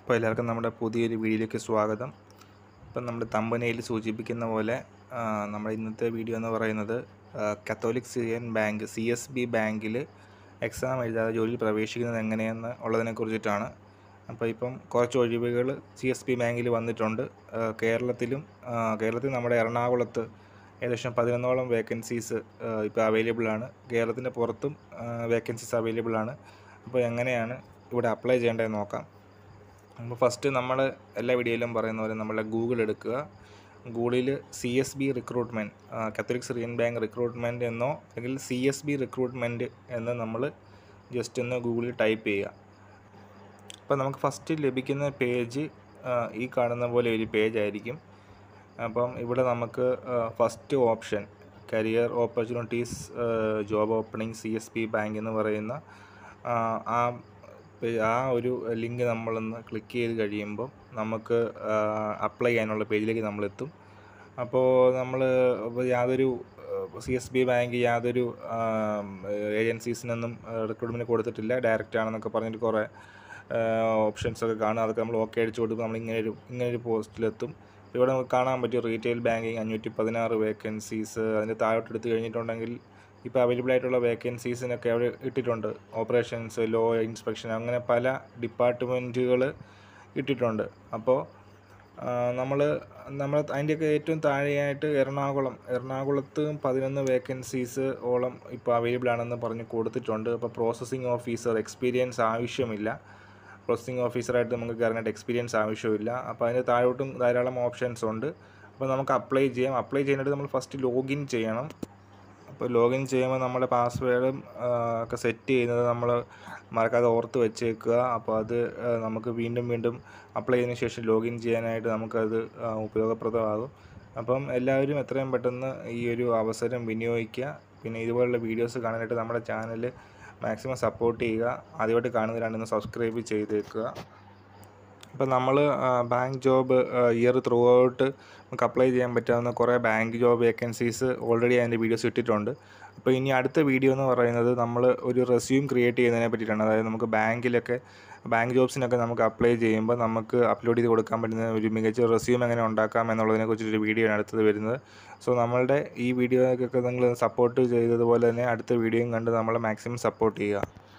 അപ്പോൾ എല്ലാവർക്കും നമ്മുടെ പുതിയൊരു വീഡിയോയിലേക്ക് സ്വാഗതം ഇപ്പം നമ്മുടെ തമ്പനയിൽ സൂചിപ്പിക്കുന്ന പോലെ ആ, നമ്മുടെ ഇന്നത്തെ വീഡിയോ എന്ന് പറയുന്നത് ആ, Catholic Syrian bank C S B ബാങ്കിൽ എക്സാം എഴുതാതെ ജോലിയിൽ പ്രവേശിക്കുന്നത് എങ്ങനെയെന്ന് ഉള്ളതിനെ കുറിച്ചിട്ടാണ് അപ്പോൾ ഇപ്പം കുറച്ച് ഒഴിവുകൾ സി എസ് ബി ബാങ്കിൽ വന്നിട്ടുണ്ട് ആ, കേരളത്തിലും ആ, കേരളത്തിൽ നമ്മുടെ എറണാകുളത്ത് ഏകദേശം പതിനൊന്നോളം വേക്കൻസീസ് ഇപ്പോൾ അവൈലബിൾ ആണ് കേരളത്തിൻ്റെ പുറത്തും വേക്കൻസീസ് അവൈലബിൾ ആണ് അപ്പോൾ എങ്ങനെയാണ് ഇവിടെ അപ്ലൈ ചെയ്യേണ്ടതെന്ന് നോക്കാം അപ്പോൾ ഫസ്റ്റ് നമ്മൾ എല്ലാ വീഡിയോയിലും പറയുന്ന പോലെ നമ്മളെ ഗൂഗിൾ എടുക്കുക ഗൂഗിളിൽ C S B recruitment Catholic Syrian bank recruitment എന്നോ അല്ലെങ്കിൽ സി എസ് ബി റിക്രൂട്ട്മെൻറ്റ് എന്ന് നമ്മൾ ജസ്റ്റ് ഒന്ന് ഗൂഗിളിൽ ടൈപ്പ് ചെയ്യുക അപ്പോൾ നമുക്ക് ഫസ്റ്റ് ലഭിക്കുന്ന പേജ് ഈ കാണുന്ന പോലെ ഒരു പേജ് ആയിരിക്കും അപ്പം ഇവിടെ നമുക്ക് first option career opportunities job opening C S B bank എന്ന് പറയുന്ന ആ, ആ പേ- ആ ഒരു ലിങ്ക് നമ്മളൊന്ന് ക്ലിക്ക് ചെയ്ത് കഴിയുമ്പോൾ നമുക്ക് അപ്ലൈ ചെയ്യാനുള്ള പേജിലേക്ക് നമ്മളെത്തും അപ്പോൾ നമ്മൾ യാതൊരു സി എസ് ബി ബാങ്ക് യാതൊരു ഏജൻസീസിനൊന്നും റിക്രൂട്ട്മെൻറ്റ് കൊടുത്തിട്ടില്ല ഡയറക്റ്റ് ആണെന്നൊക്കെ പറഞ്ഞിട്ട് കുറേ ഓപ്ഷൻസ് ഒക്കെ കാണും അതൊക്കെ നമ്മൾ ഓക്കെ അടിച്ചു കൊടുക്കുമ്പോൾ നമ്മൾ ഇങ്ങനെ ഒരു ഇങ്ങനെ ഒരു പോസ്റ്റിലെത്തും ഇവിടെ നമുക്ക് കാണാൻ പറ്റും റീറ്റെയിൽ ബാങ്കിങ് അഞ്ഞൂറ്റി പതിനാറ് വേക്കൻസീസ് അതിൻ്റെ താഴോട്ട് എടുത്ത് കഴിഞ്ഞിട്ടുണ്ടെങ്കിൽ ഇപ്പോൾ അവൈലബിൾ ആയിട്ടുള്ള വേക്കൻസീസിനൊക്കെ അവിടെ ഇട്ടിട്ടുണ്ട് ഓപ്പറേഷൻസ് ലോ ഇൻസ്പെക്ഷൻ അങ്ങനെ പല ഡിപ്പാർട്ട്മെൻറ്റുകൾ ഇട്ടിട്ടുണ്ട് അപ്പോൾ നമ്മൾ നമ്മൾ അതിൻ്റെയൊക്കെ ഏറ്റവും താഴെയായിട്ട് എറണാകുളം എറണാകുളത്ത് പതിനൊന്ന് വേക്കൻസീസ് ഓളം ഇപ്പോൾ അവൈലബിൾ ആണെന്ന് പറഞ്ഞ് കൊടുത്തിട്ടുണ്ട് അപ്പോൾ പ്രോസസ്സിംഗ് ഓഫീസർ എക്സ്പീരിയൻസ് ആവശ്യമില്ല പ്രോസസ്സിംഗ് ഓഫീസറായിട്ട് നമുക്ക് കയറാനായിട്ട് എക്സ്പീരിയൻസ് ആവശ്യമില്ല അപ്പോൾ അതിന് താഴോട്ടും ധാരാളം ഓപ്ഷൻസ് ഉണ്ട് അപ്പോൾ നമുക്ക് അപ്ലൈ ചെയ്യാം അപ്ലൈ ചെയ്യാനായിട്ട് നമ്മൾ ഫസ്റ്റ് ലോഗിൻ ചെയ്യണം അപ്പോൾ ലോഗിൻ ചെയ്യുമ്പോൾ നമ്മുടെ പാസ്വേഡും ഒക്കെ സെറ്റ് ചെയ്യുന്നത് നമ്മൾ മറക്കാതെ ഓർത്ത് വെച്ചേക്കുക അപ്പോൾ അത് ആ, നമുക്ക് വീണ്ടും വീണ്ടും അപ്ലൈ ചെയ്തതിന് ശേഷം ലോഗിൻ ചെയ്യാനായിട്ട് നമുക്കത് ആ, ഉപയോഗപ്രദമാകും അപ്പം എല്ലാവരും എത്രയും പെട്ടെന്ന് ഈ ഒരു അവസരം വിനിയോഗിക്കുക പിന്നെ ഇതുപോലുള്ള വീഡിയോസ് കാണാനായിട്ട് നമ്മുടെ ചാനൽ മാക്സിമം സപ്പോർട്ട് ചെയ്യുക ആദ്യമായിട്ട് കാണുന്നവരാണെന്ന് സബ്സ്ക്രൈബ് ചെയ്തേക്കുക ഇപ്പം നമ്മൾ bank job year throughout നമുക്ക് അപ്ലൈ ചെയ്യാൻ പറ്റാവുന്ന കുറേ ബാങ്ക് ജോബ് വേക്കൻസീസ് ഓൾറെഡി അതിൻ്റെ വീഡിയോസ് ഇട്ടിട്ടുണ്ട് അപ്പോൾ ഇനി അടുത്ത വീഡിയോ എന്ന് പറയുന്നത് നമ്മൾ ഒരു റെസ്യൂം ക്രിയേറ്റ് ചെയ്യുന്നതിനെ പറ്റിയിട്ടാണ് അതായത് നമുക്ക് ബാങ്കിലൊക്കെ ബാങ്ക് ജോബ്സിനൊക്കെ നമുക്ക് അപ്ലൈ ചെയ്യുമ്പോൾ നമുക്ക് അപ്ലോഡ് ചെയ്ത് കൊടുക്കാൻ പറ്റുന്ന ഒരു മികച്ച റെസ്യൂം എങ്ങനെ ഉണ്ടാക്കാം എന്നുള്ളതിനെ കുറിച്ചൊരു വീഡിയോ ആണ് അടുത്തത് വരുന്നത് സോ നമ്മളുടെ ഈ വീഡിയോക്കൊക്കെ നിങ്ങൾ സപ്പോർട്ട് ചെയ്തതുപോലെ തന്നെ അടുത്ത വീഡിയോയും കണ്ട് നമ്മളെ മാക്സിമം സപ്പോർട്ട് ചെയ്യുക